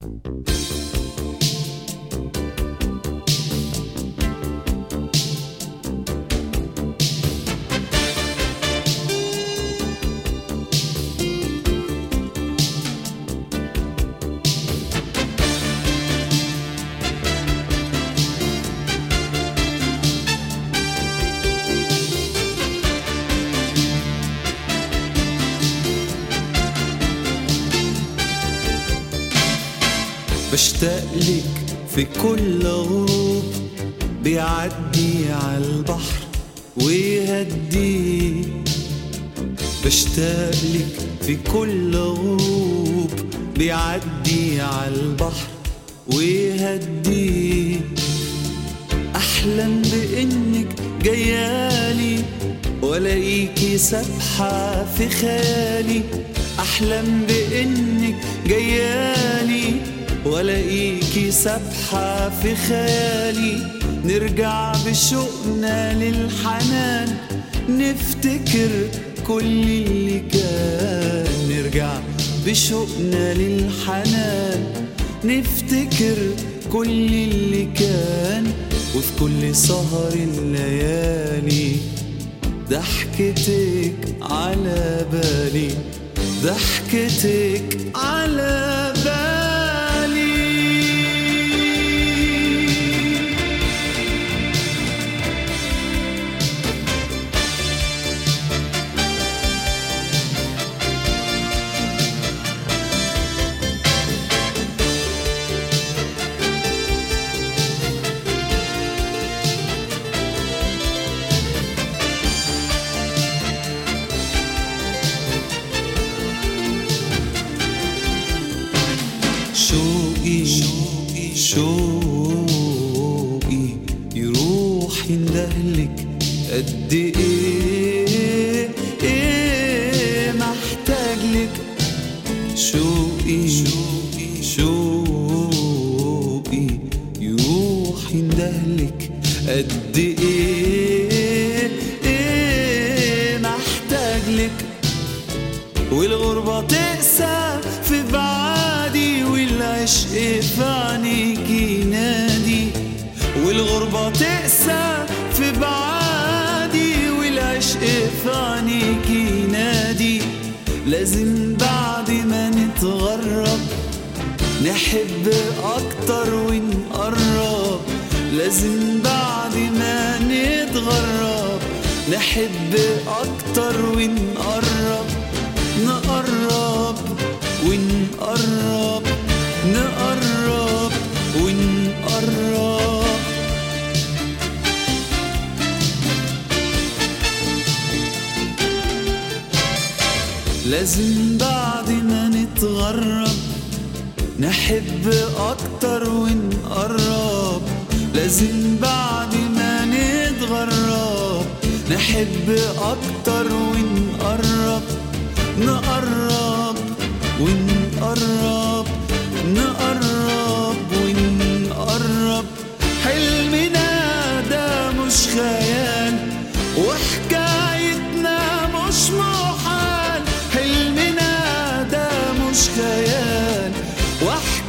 بشتاق لك في كل غروب بيعدي على البحر ويهدي بشتاق لك في كل غروب بيعدي على البحر ويهدي احلم بانك جيالي والاقيكي سابحه في خيالي احلم بانك جيالي والاقيكي سابحه في خيالي نرجع بشوقنا للحنان نفتكر كل اللي كان نرجع بشوقنا للحنان نفتكر كل اللي كان وفي كل سهر الليالي ضحكتك على بالي ضحكتك على بالي شوقي شوقي يروح يندهلك قد ايه ايه محتاج لك شوقي شوقي يروح يندهلك قد ايه ايه محتاج لك والغربة تقسى في بعادي والعشق في عينيكي ينادي والغربة تقسى في بعادي والعشق في عينيكي ينادي لازم بعد ما نتغرب نحب أكتر ونقرب لازم بعد ما نتغرب نحب أكتر ونقرب نقرب ونقرب نقرب ونقرب لازم بعد ما نتغرب نحب أكتر ونقرب لازم بعد ما نتغرب نحب أكتر ونقرب نقرب ونقرب نقرب ونقرب حلمنا ده مش خيال وحكايتنا مش محال حلمنا ده مش خيال وحكايتنا